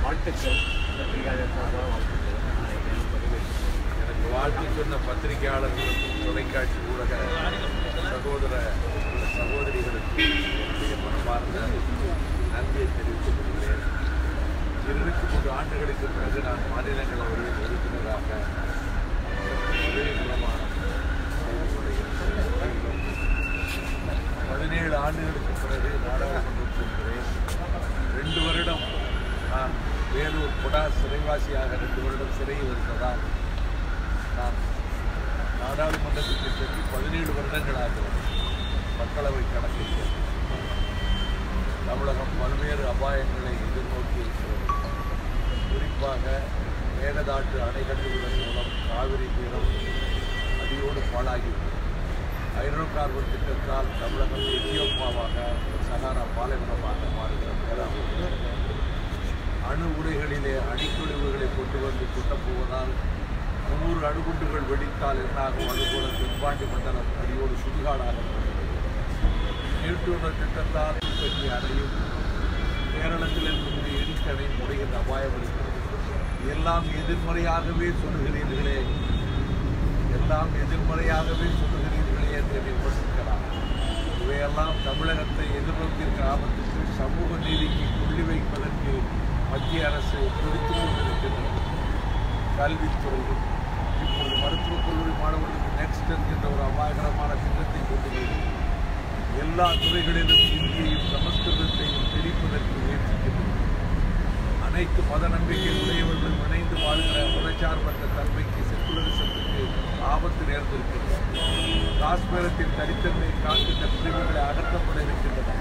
வாழ்த்துக்கள் பத்திரிகையாளர் சார்பாக வாழ்த்துக்கள் நான் பதிவேற்று எனக்கு வாழ்த்து சொன்ன பத்திரிகையாளர்களுக்கும் தொலைக்காட்சி ஊடக சகோதர சகோதரிகளுக்கு என்னுடைய மனமார்ந்த நன்றியை தெரிவித்துக் கொள்கிறேன் இருபத்தி மூன்று ஆண்டுகளுக்கு பிறகு நான் மாநிலங்களவையில் உறுப்பினராக பதவி பிரமாணம் செய்து கொண்டிருக்கிறேன் பதினேழு ஆண்டுகளுக்கு பிறகு நாடாளுமன்றம் செல்கிறேன் ரெண்டு வருடம் நான் வேலூர் குடா சிறைவாசியாக ரெண்டு வருடம் சிறையில் இருந்ததால் நான் நாடாளுமன்றத்துக்கு சென்று பதினேழு வருடங்களாகிறது மக்களவை கணக்கில் தமிழகம் பல்வேறு அபாயங்களை எதிர்நோக்கி இருக்கிறது குறிப்பாக மேகதாட்டு அணை கட்டுவதன் மூலம் காவிரி தீரம் அடியோடு பாழாகிவிட்டது ஹைட்ரோ கார்பன் திட்டத்தால் தமிழகம் எத்தியோப்பாவாக சகாரா பாலைவனமாக மாறுகிற மேலாகும் அணு உடைகளிலே அணிக்கழிவுகளை கொண்டு வந்து கொட்டப் போவதால் நூறு அணுகுண்டுகள் வெடித்தால் என்னாகும் அதுபோல தென்பாண்டி மண்டலம் அடியோடு சுடுகாடாக மேட்டூர் திட்டத்தால் பற்றி அணையும் கேரளத்தில் இருக்கக்கூடிய இடிக்கணை முறையின் அபாயம் இருக்கிறது எல்லாம் எதிர்மறையாகவே சொல்லுகிறீர்களே எல்லாம் எதிர்மறையாகவே சொல்லுகிறீர்களே என்று என்னை விமர்சிக்கலாம் இவையெல்லாம் தமிழகத்தை எதிர்நோக்கியிருக்கிற ஆபத்துக்கு சமூக நீதிக்கு கொள்ளி வைப்பதற்கு மத்திய அரசு துடித்துக் கொண்டிருக்கின்றது கல்வித்துறையில் இப்பொழுது மருத்துவக் கல்லூரி மாணவர்களுக்கு நெக்ஸ்ட் என்கின்ற ஒரு அபாயகரமான திட்டத்தை கொண்டுள்ளது எல்லா துறைகளிலும் இந்தியையும் சமஸ்கிருதத்தையும் பிரிப்பதற்கு முயற்சிக்கிறது அனைத்து மத நம்பிக்கை உடையவர்களும் இணைந்து வாழ்கிற மதச்சார்பற்ற தன்மைக்கு செக்குலரிசத்துக்கு ஆபத்து நேர்ந்திருக்கிறது காஷ்மீரத்தின் தனித்தன்மை காக்கின்ற பிரிவுகளை அகற்றப்பட இருக்கின்றன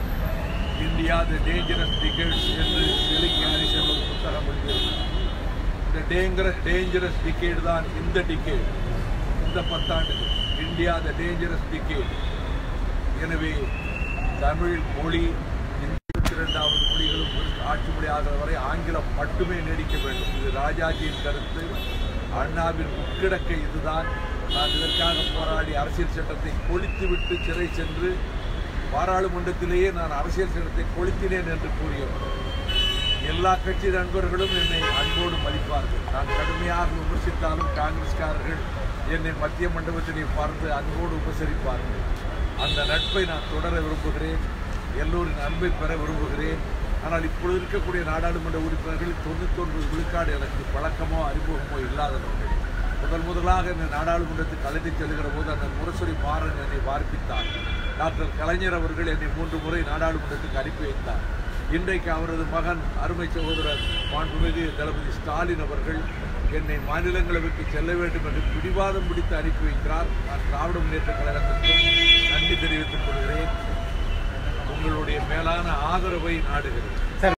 இந்தியா த டேஞ்சரஸ் டிகேட்ஸ் என்று செலிங் ஹாரிசன் ஒரு புத்தகம் எழுதியிருக்கிறார் இந்த டேஞ்சரஸ் டேஞ்சரஸ் டிகேடு தான் இந்த டிகேட் இந்த பத்தாண்டுகள் இந்தியா த டேஞ்சரஸ் டிகேட் எனவே தமிழ் மொழி இருபத்தி இரண்டாவது மொழிகளும் ஆட்சி மொழி ஆகிற வரை ஆங்கிலம் மட்டுமே நீடிக்க வேண்டும் இது ராஜாஜியின் கருத்து அண்ணாவின் உட்கிடக்கை இதுதான் நான் இதற்காக போராடி அரசியல் சட்டத்தை கொளித்துவிட்டு சிறை சென்று பாராளுமன்றத்திலேயே நான் அரசியல் சட்டத்தை கொளுத்தினேன் என்று கூறியவர் எல்லா கட்சி நண்பர்களும் என்னை அன்போடு மதிப்பார்கள் நான் கடுமையாக விமர்சித்தாலும் காங்கிரஸ்காரர்கள் என்னை மத்திய மண்டபத்திலே பார்த்து அன்போடு உபசரிப்பார்கள் அந்த நட்பை நான் தொடர விரும்புகிறேன் எல்லோரின் அன்பை பெற விரும்புகிறேன் ஆனால் இப்பொழுது இருக்கக்கூடிய நாடாளுமன்ற உறுப்பினர்கள் தொண்ணூத்தொன்பது விழுக்காடு எனக்கு பழக்கமோ அறிமுகமோ இல்லாதவர்கள் முதல் முதலாக என்னை நாடாளுமன்றத்துக்கு அழைத்துச் செல்கிற போது அந்த முரசொலி மாறன் என்னை பார்ப்பித்தார் டாக்டர் கலைஞர் அவர்கள் என்னை மூன்று முறை நாடாளுமன்றத்துக்கு அனுப்பி வைத்தார் இன்றைக்கு அவரது மகன் அருமை சகோதரர் மாண்புமிகு தளபதி ஸ்டாலின் அவர்கள் என்னை மாநிலங்களவைக்கு செல்ல வேண்டும் என்று பிடிவாதம் பிடித்து அனுப்பி வைக்கிறார் நான் திராவிட முன்னேற்ற கழகத்திற்கும் நன்றி தெரிவித்துக் கொள்கிறேன் உங்களுடைய மேலான ஆதரவை நாடுகிறேன்